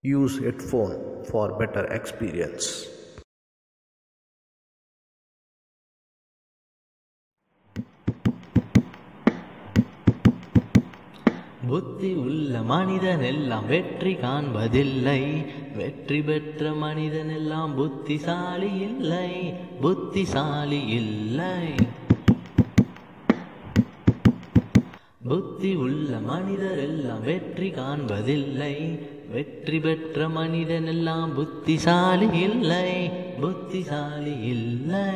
Use headphone for better experience. புத்தி உள்ள மனிதன் எல்லாம் வெற்றி காண்பதில்லை வெற்றி பெற்ற மனிதன் எல்லாம் புத்திசாலி இல்லை புத்திசாலி இல்லை புத்தி உள்ள மனிதர் எல்லாம் வெற்றி காண்பதில்லை வெற்றி பெற்ற மனிதன் எல்லாம் புத்திசாலி இல்லை புத்திசாலி இல்லை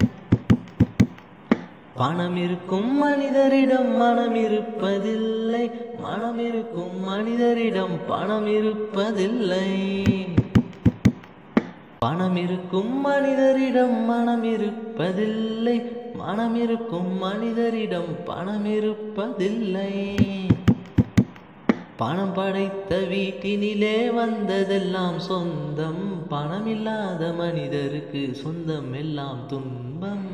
பணம் இருக்கும் மனிதரிடம் மனம் இருப்பதில்லை மனம் இருக்கும் மனிதரிடம் பணம் இருப்பதில்லை பணம் இருக்கும் மனிதரிடம் மனம் இருப்பதில்லை மனம் இருக்கும் மனிதரிடம் பணம் இருப்பதில்லை பணம் படைத்த வீட்டினிலே வந்ததெல்லாம் சொந்தம் பணம் இல்லாத மனிதருக்கு சொந்தம் எல்லாம் துன்பம்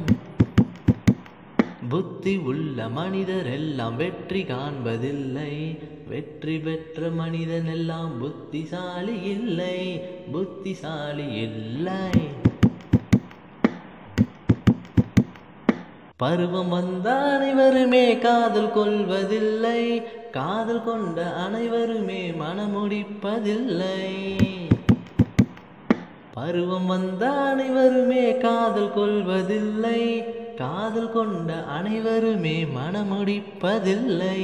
புத்தி உள்ள மனிதர் எல்லாம் வெற்றி காண்பதில்லை வெற்றி பெற்ற மனிதன் எல்லாம் புத்திசாலி இல்லை புத்திசாலி இல்லை பருவம் வந்த அனைவருமே காதல் கொள்வதில்லை காதல் கொண்ட அனைவருமே மனமுடிப்பதில்லை பருவம் வந்த அனைவருமே காதல் கொள்வதில்லை காதல் கொண்ட அனைவருமே மனமுடிப்பதில்லை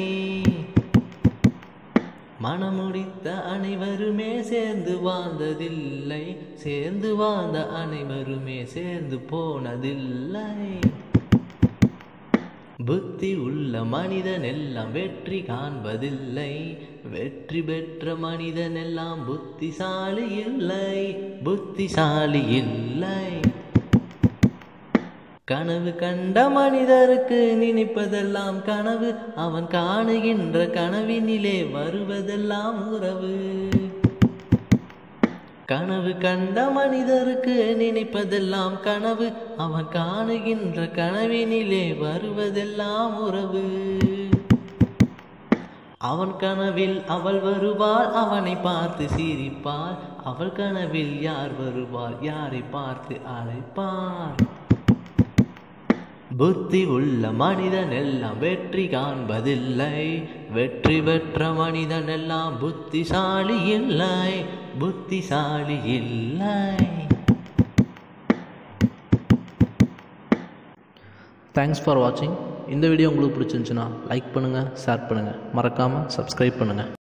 மனமுடித்த அனைவருமே சேர்ந்து வாழ்ந்ததில்லை சேர்ந்து வாழ்ந்த அனைவருமே சேர்ந்து போனதில்லை புத்தி உள்ள மனிதன் எல்லாம் வெற்றி காண்பதில்லை வெற்றி பெற்ற மனிதன் எல்லாம் புத்திசாலி இல்லை புத்திசாலி இல்லை கனவு கண்ட மனிதருக்கு நினைப்பதெல்லாம் கனவு அவன் காணுகின்ற கனவினிலே வருவதெல்லாம் உறவு கனவு கண்ட மனிதருக்கு நினைப்பதெல்லாம் கனவு அவன் காணுகின்ற கனவினிலே வருவதெல்லாம் உறவு அவன் கனவில் அவள் வருவாள் அவனை பார்த்து சிரிப்பாள் அவள் கனவில் யார் வருவாள் யாரை பார்த்து அழைப்பாள் புத்தி உள்ள மனிதன் எல்லாம் வெற்றி காண்பதில்லை வெற்றி பெற்ற மனிதன் எல்லாம் புத்திசாலி இல்லை புத்திசாலி இல்லை தேங்க்ஸ் ஃபார் வாட்சிங் இந்த வீடியோ உங்களுக்கு பிடிச்சிருந்துச்சுன்னா லைக் பண்ணுங்கள் ஷேர் பண்ணுங்கள் மறக்காமல் சப்ஸ்கிரைப் பண்ணுங்கள்